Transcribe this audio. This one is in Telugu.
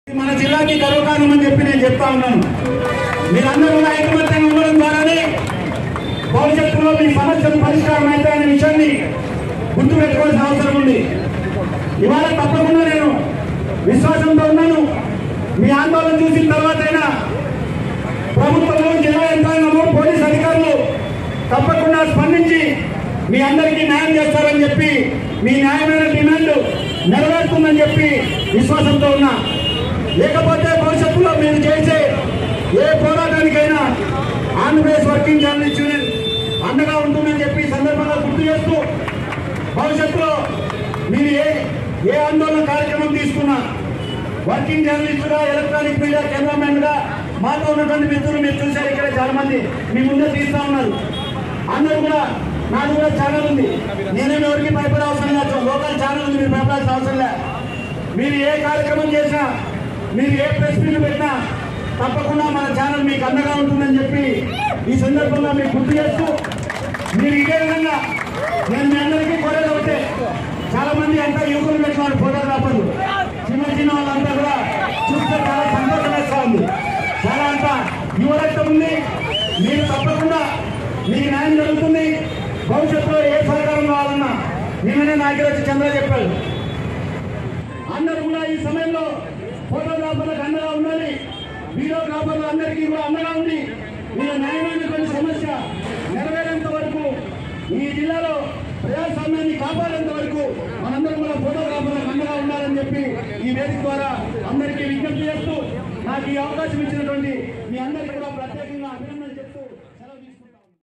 మన జిల్లాకి కరువు కాలం అని చెప్పి నేను చెప్తా ఉన్నాను మీరందరూ కూడా ఐకమత్యంగా ఉండడం ద్వారానే భవిష్యత్తులో మీ సమస్యలు పరిష్కారం అవుతాయనే విషయాన్ని గుర్తుపెట్టుకోవాల్సిన అవసరం ఉంది ఇవాళ తప్పకుండా నేను విశ్వాసంతో ఉన్నాను మీ ఆందోళన చూసిన తర్వాతైనా ప్రభుత్వంలో జిల్లా యంత్రాంగము పోలీస్ అధికారులు తప్పకుండా స్పందించి మీ అందరికీ న్యాయం చేస్తారని చెప్పి మీ న్యాయమైన డిమాండ్ నెరవేరుతుందని చెప్పి విశ్వాసంతో ఉన్నా లేకపోతే భవిష్యత్తులో మీరు చేసే ఏ పోరాటానికైనా ఆంధ్రప్రదేశ్ వర్కింగ్ జర్నలిస్ట్ యూనియన్ అండగా ఉంటుందని చెప్పి ఈ సందర్భంగా గుర్తు చేస్తూ భవిష్యత్తులో మీరు ఏ ఏ ఆందోళన కార్యక్రమం తీసుకున్నా వర్కింగ్ జర్నలిస్టుగా ఎలక్ట్రానిక్ మీడియా కెమెరామెన్ గా మాతో ఉన్నటువంటి మిత్రులు మీరు చూశారు ఇక్కడ చాలా మంది మీ ముందే తీస్తా ఉన్నారు అందరూ కూడా నాది కూడా ఛానల్ ఉంది నేనేమి ఎవరికి భయపడే అవసరం లేదు లోకల్ ఛానల్ ఉంది మీరు భయపడాల్సిన అవసరం లేదు మీరు ఏ కార్యక్రమం చేసినా మీరు ఏ ప్రెస్ మీట్ పెట్టినా తప్పకుండా మన ఛానల్ మీకు అండగా ఉంటుందని చెప్పి ఈ సందర్భంగా మీకు గుర్తు చేస్తూ మీరు ఇదే విధంగా నేను మీ అందరికీ కోరేది ఒకటే చాలా మంది అంతా యువకులు పెట్టినారు ఫోటోగ్రాఫర్లు చిన్న చిన్న వాళ్ళంతా కూడా చూస్తే చాలా సంతోషం వేస్తా ఉంది చాలా అంతా యువరక్తం ఉంది మీరు తప్పకుండా మీకు న్యాయం జరుగుతుంది భవిష్యత్తులో ఏ సహకారం కావాలన్నా నిన్ననే నా దగ్గర వచ్చి చంద్ర చెప్పాడు అందరూ కూడా ఈ సమయంలో ఫోటోగ్రాఫర్లకు అండగా ఉండాలి వీడియోగ్రాఫర్లు అందరికీ కూడా అండగా ఉంది వీళ్ళ న్యాయమైనటువంటి సమస్య నెరవేరేంత వరకు ఈ జిల్లాలో ప్రజాస్వామ్యాన్ని కాపాడేంత వరకు మనందరం కూడా ఫోటోగ్రాఫర్లకు అండగా ఉండాలని చెప్పి ఈ వేదిక ద్వారా అందరికీ విజ్ఞప్తి చేస్తూ నాకు ఈ అవకాశం ఇచ్చినటువంటి మీ అందరికీ కూడా